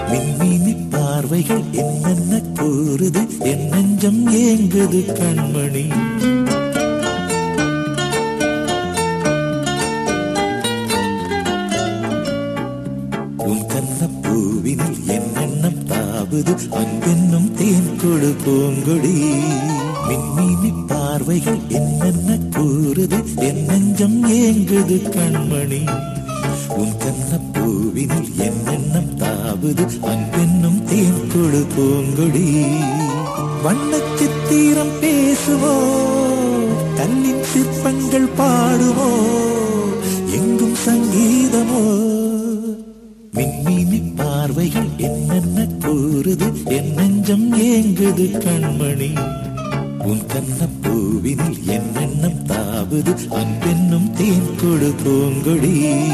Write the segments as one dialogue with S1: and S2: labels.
S1: மின்மினி பார்வைகள் என்னென்ன கூறுது என் நெஞ்சம் ஏங்குது கண்மணி உன் கண்ண பூவினில் என் எண்ணம் தாவுது அங்கென்னும் தேன் கொடு பூங்கொடி மின்மினி பார்வைகள் என்னென்ன கூறுது என் நெஞ்சம் ஏங்குது கண்மணி உன் கண்ண பூவினில் என் எண்ணம் தாவுது அங்கென்னும் தேன் கொடு பூங்கொடி வண்ண சித்திரம் பேசுவோ கண்ணின் சிற்பங்கள் பாடுவோ எங்கும் சங்கீதமோ மின்மினி பார்வைகள் என்னென்ன கூறுது என் நெஞ்சம் ஏங்குது கண்மணி உன் கண்ண பூவினில் என் எண்ணம் தாவுது அன்பென்னும் தேன் கொடு பூங்கொடி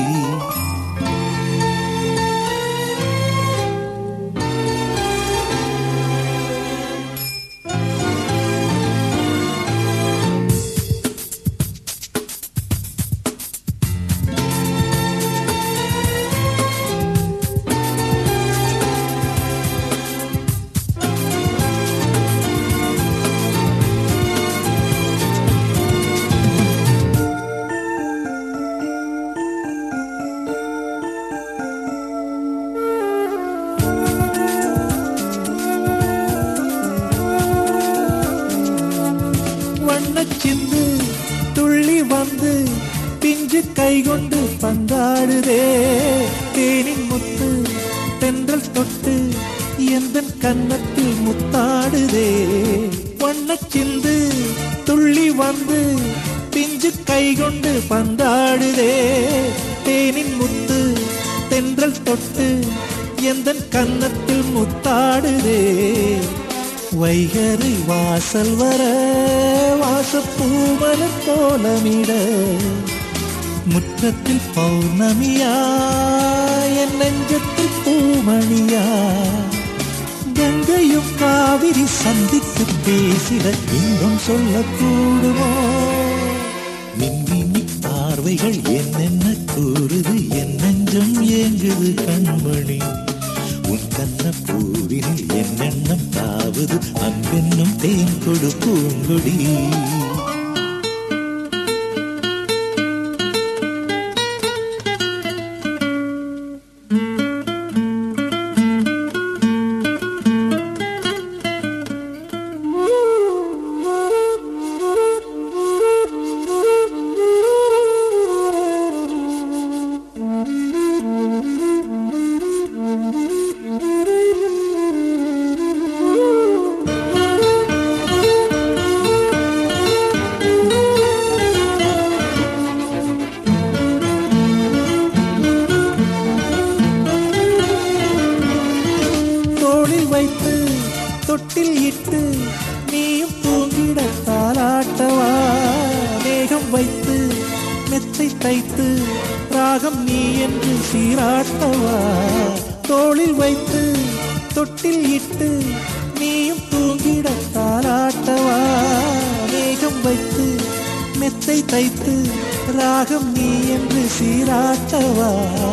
S1: வண்ணச்சிந்து துள்ளி வந்து பிஞ்சு கை கொண்டு பந்தாடுதே தேனின் முத்து தென்றல் தொட்டு எந்த கன்னத்தில் முத்தாடுதே வண்ணச்சிந்து துள்ளி வந்து பிஞ்சு கை கொண்டு பந்தாடுதே தேனின் முத்து தென்றல் தொட்டு எந்த கன்னத்தில் முத்தாடுதே வைகரை வாசல் வர வாசப்பூமலர் கோலமிட முற்றத்தில் பௌர்ணமியா என் நெஞ்சத்தில் பூமணியா கங்கையும் காவிரி சந்தித்து பேசிட இன்பம் சொல்லக்கூடுமோ மின்மினி பார்வைகள் என்னென்ன கூறுது என் நெஞ்சம் ஏங்குது கண்மணி உன் கண்ண பூவினில் என் எண்ணம் தாவது அன்பென்னும் தேன் கொடு பூங்கொடி தோளில் வைத்து தொட்டில் இட்டு நீயும் தூங்கிட தாலாட்டவா மேகம் வைத்து மெத்தை தைத்து ராகம் நீ என்று சீராட்டவா தோளில் வைத்து தொட்டில் இட்டு நீயும் தூங்கிட தாலாட்டவா மேகம் வைத்து மெத்தை தைத்து ராகம் நீ என்று சீராட்டவா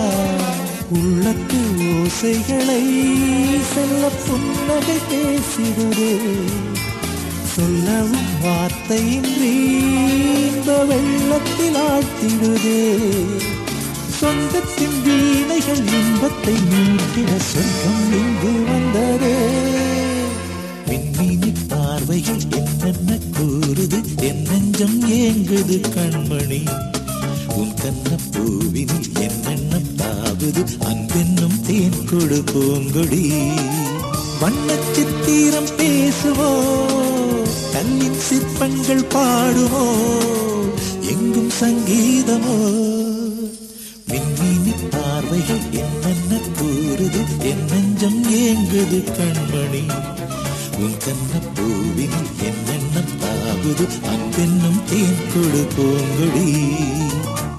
S1: உள்ளத்து ஓசைகளை செல்ல புன்னகை பேசிடுதே சொல்லவும் வார்த்தையின்றி இந்த வெள்ளத்தில் ஆழ்த்திடுதே சொந்தத்தின் வீணைகள் இன்பத்தை மீட்டிட சொந்தம் இங்கு வந்ததே மின்மினி பார்வைகள் என்னென்ன கூறுது என் நெஞ்சம் ஏங்குது கண்மணி உன் கண்ண பூவினில் என் எண்ணம் தாவது அன்பென்னும் தேன் கொடு பூங்கொடி வண்ண சித்திரம் பேசுவோ கண்ணின் சிற்பங்கள் பாடுவோ எங்கும் சங்கீதமோ மின்மினி பார்வைகள் என்னென்ன கூறுது என் நெஞ்சம் ஏங்குது கண்மணி உன் கண்ண பூவினில் என் எண்ணம் தாவுது அன்பென்னும் தேன் கொடு பூங்கொடி